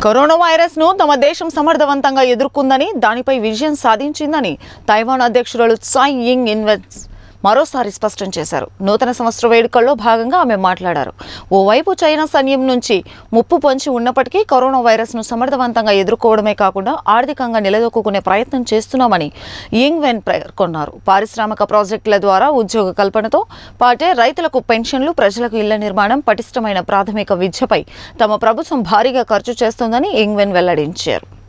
corona virus ను తమ దేశం సమర్థవంతంగా ఎదుర్కొందని దానిపై విజయం సాధించిందని తైవాన్ అధ్యక్షురాలు tsai యింగ్ ఇన్వెన్స్ మరోసారి స్పష్టం చేశారు నూతన సంవత్సర వేడుకల్లో భాగంగా ఆమె మాట్లాడారు ఓవైపు చైనా సైన్యం నుంచి ముప్పు పొంచి ఉన్నప్పటికీ కరోనా వైరస్ను సమర్థవంతంగా ఎదుర్కోవడమే కాకుండా ఆర్థికంగా నిలదొక్కునే ప్రయత్నం చేస్తున్నామని యింగ్ వెన్ పేర్కొన్నారు పారిశ్రామిక ప్రాజెక్టుల ద్వారా ఉద్యోగ కల్పనతో పాటే రైతులకు పెన్షన్లు ప్రజలకు ఇళ్ల నిర్మాణం పటిష్టమైన ప్రాథమిక విద్యపై తమ ప్రభుత్వం భారీగా ఖర్చు చేస్తోందని యింగ్ వెన్ వెల్లడించారు